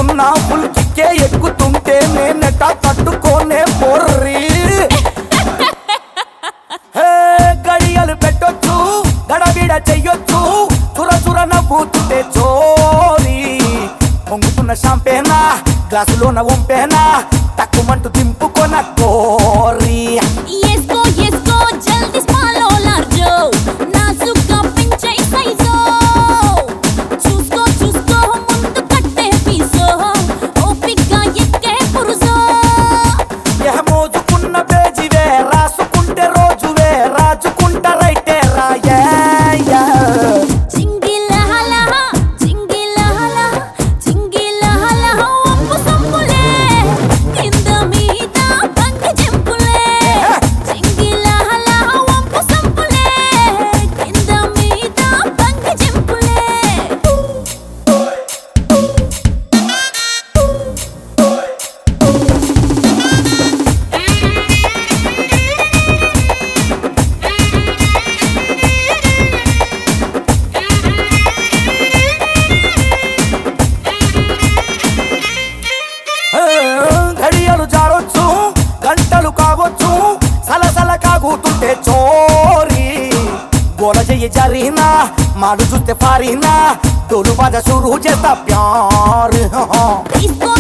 ఎక్కుతున్నా full కిక్కే ఎక్కుతుంటే నేనెట తట్టుకోనే పొర్రి హే, గడియలు పెట్టొచ్చు గడబిడ చెయ్యొచ్చు చుర చుర నవ్వుతుంటే చోరీ పొంగుతున్న షాంపేనా గ్లాసులోన వంపేనా తక్కుమంటూ దింపుకొన కోరి ఎస్కో ఎస్కో జల్దీ స్పాలో లార్జో నాజుగ్గా పెంచే సైజో చూసుకో చూసుకో ముందు కట్టే పీసో ఓపిగ్గా ఎక్కే పురుజో ఏ మోజుకున్న పేజీవే రాసుకుంటే రోజువే రాజుకుంట రైటే రాయే చింగిలహల చింగిలహల చింగిలహల ఒప్పు సొప్పులే కింద మీద బంగి జంపులే చింగిలహల ఒప్పు సొప్పులే కింద మీద బంగి జంపులే ఏ, ఘడియలు జారొచ్చు గంటలు కావచ్చు సలసల కాగుతుంటే చోరీ గోల చెయ్యి జరినా మాడు చూస్తే ఫారినా తోలు బాజ షురూ చేస్తా ప్యార్ इसको